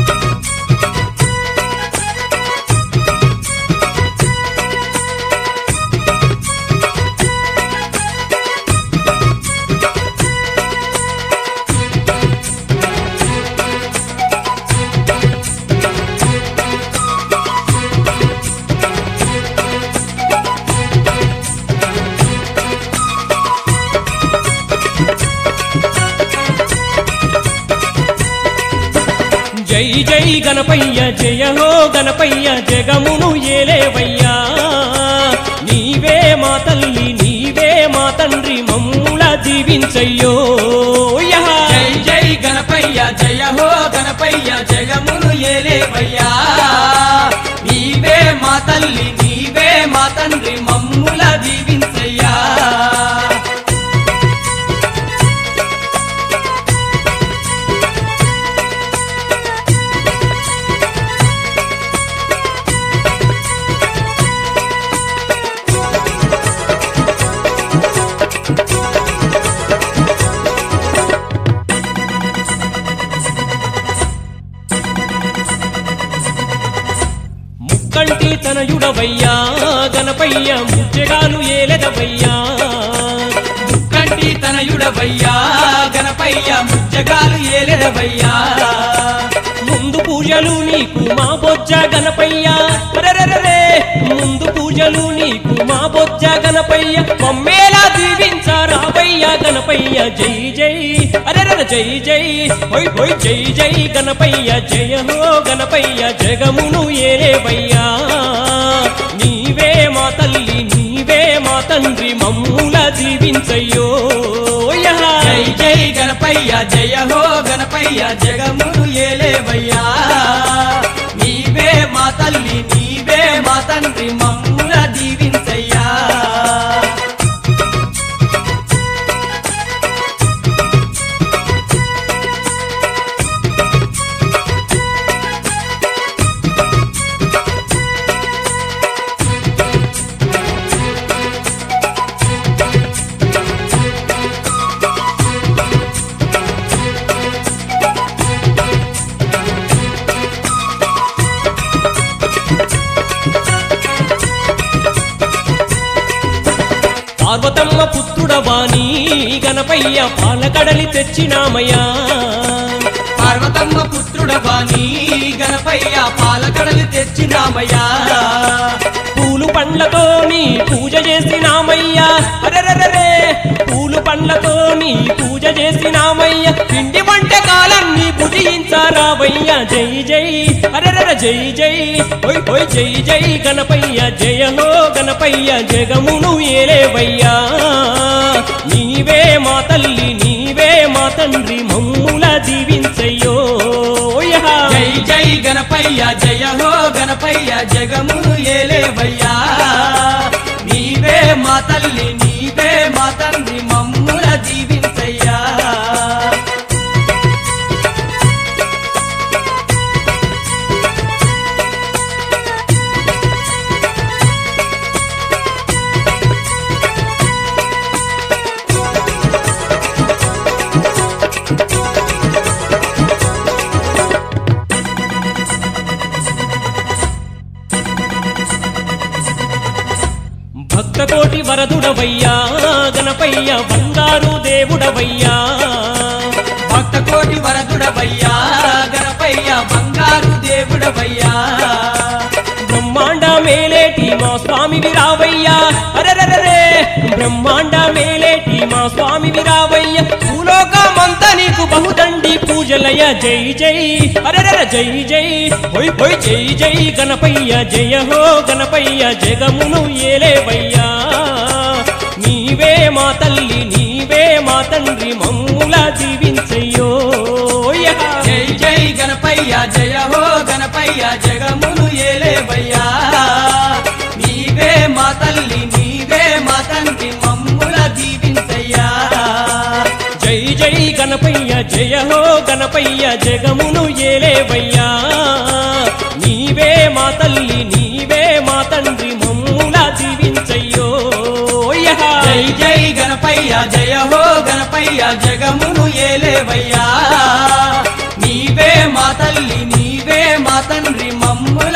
జై జై గణపయ్య జయ హో గణపయ్య జగమును ఏలేవయ్యా నీవే మా తల్లి నీవే మా తండ్రి మమ్ముల దీవించయ్యో యహ. జై జై గణపయ్య జయ హో గణపయ్య జగమును ఏలేవయ్యా నీవే మా తల్లి నీవే మా తండ్రి మమ్ముల దీవించయ్యా ముక్కంటి తనయుడవయ్యా గణపయ్య ముచ్చగాలు ఏలెదవయ్యా కంటి తనయుడవయ్యా గణపయ్య ముచ్చగాలు ఏలెదవయ్యా ముందు పూజలు నీకు మా బొజ్జ గణపయ్య అరెరెరెరే ముందు పూజలు నీకు మా బొజ్జ గణపయ్య మమ్మేలా దీవించారావయ్య గణపయ్య జై జై అరెరెర జై జై హోయ్ హోయ్ జై జై గణపయ్య జయ హో గణపయ్య జగమును ఏలేవయ్యా నీవే మా తల్లి నీవే మా తండ్రి మమ్ముల దీవించయ్యో యహ. జై జై గణపయ్య జయ హో గణపయ్య జగమును ఏలేవయ్యా నీవే మా తల్లి నీవే మా తండ్రి మమ్ముల దీవించయ్యా పార్వతమ్మ పుత్రుడవాణి గణపయ్య పాలకడలి తెచ్చినామయ్యా పార్వతమ్మ పుత్రుడవాణి గణపయ్య పాలకడలు తెచ్చినామయ్యా పూలు పండ్లతో నీ పూజ చేసినామయ్యా అరెరెరెరే పూలు పండ్లతో నీ పూజ చేసినామయ్య పిండి వంటకాలన్నీ భుజించారావయ్యా జై జై అరెరెర జై జై హోయ్ హోయ్ జై జై గణపయ్య జయ హో గణపయ్య జగమును ఏలేవయ్యా నీవే మా తల్లి నీవే మా తండ్రి మమ్ముల దీవించయ్యో యహ. జై జై గణపయ్య జయ హో గణపయ్య జగమును ఏలేవయ్యా నీవే మా తల్లి నీవే మా తండ్రి మమ్ముల దీవించయ్యా భక్త కోటి వరదుడవయ్యా గణపయ్య బంగారు దేవుడవయ్యా భక్త కోటి వరదుడవయ్యా గణపయ్య బంగారు దేవుడవయ్యా బ్రహ్మాండ మేలేటి మా స్వామి విరావయ్యా అరెరెరెరే బ్రహ్మాండ మేలేటి మా స్వామి విరావయ్య భూలోకమంత నీకు బహుదండి పూజలయ జై జై అరెరెర జై జై హోయ్ హోయ్ జై జై గణపయ్య జయ హో గణపయ్య జగమును ఏలేవయ్యా నీవే మా తల్లి నీవే మా తండ్రి మమ్ముల దీవించయ్యో యహ. జై జై గణపయ్య జయ హో గణపయ్య జగమును ఏలేవయ్యా నీవే మా తల్లి నీవే మా తండ్రి మమ్ముల దీవించయ్యా జై జై గణపయ్య జయ హో గణపయ్య జగమును ఏలేవయ్యా నీవే మా తల్లి నీవే మా తండ్రి మమ్ముల దీవించయ్యో యహ. జై జై గణపయ్య జయ హో గణపయ్య జగమును ఏలేవయ్యా నీవే మా తల్లి నీవే నీవే మా తండ్రి మమ్ముల